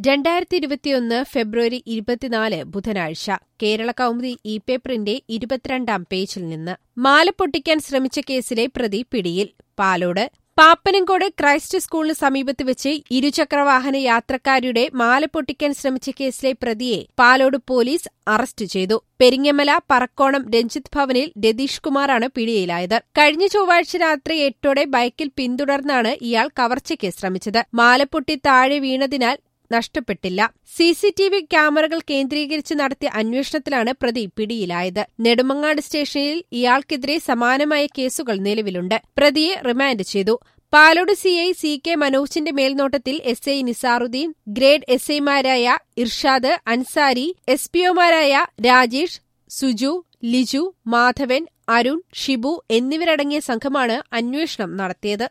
രണ്ടായിരത്തി ഇരുപത്തിയൊന്ന് ഫെബ്രുവരി ഇരുപത്തിനാല് ബുധനാഴ്ച കേരള കൗമുദി ഇ പേപ്പറിന്റെ ഇരുപത്തിരണ്ടാം പേജിൽ നിന്ന് മാല പൊട്ടിക്കാൻ ശ്രമിച്ച കേസിലെ പ്രതി പിടിയിൽ പാലോട് പാപ്പനംകോട് ക്രൈസ്റ്റ് സ്കൂളിന് സമീപത്ത് വെച്ച് ഇരുചക്രവാഹന യാത്രക്കാരുടെ മാല പൊട്ടിക്കാൻ ശ്രമിച്ച കേസിലെ പ്രതിയെ പാലോട് പോലീസ് അറസ്റ്റ് ചെയ്തു പെരിങ്ങമല പറക്കോണം രഞ്ജിത്ത് ഭവനിൽ രതീഷ് കുമാറാണ് പിടിയിലായത് കഴിഞ്ഞ ചൊവ്വാഴ്ച രാത്രി എട്ടോടെ ബൈക്കിൽ പിന്തുടർന്നാണ് ഇയാൾ കവർച്ചയ്ക്ക് ശ്രമിച്ചത് മാല പൊട്ടി താഴെ വീണതിനാൽ നഷ്ടപ്പെട്ടില്ല സിസിടിവി ക്യാമറകൾ കേന്ദ്രീകരിച്ച് നടത്തിയ അന്വേഷണത്തിലാണ് പ്രതി പിടിയിലായത് നെടുമങ്ങാട് സ്റ്റേഷനിൽ ഇയാൾക്കെതിരെ സമാനമായ കേസുകൾ നിലവിലുണ്ട് പ്രതിയെ റിമാൻഡ് ചെയ്തു പാലോട് സിഐ സി കെ മനോജിന്റെ മേൽനോട്ടത്തിൽ S I Nizaruddin grade S ഐമാരായ ഇർഷാദ് അൻസാരി എസ് പിഒമാരായ രാജേഷ് സുജു ലിജു മാധവൻ അരുൺ ഷിബു എന്നിവരടങ്ങിയ സംഘമാണ് അന്വേഷണം നടത്തിയത്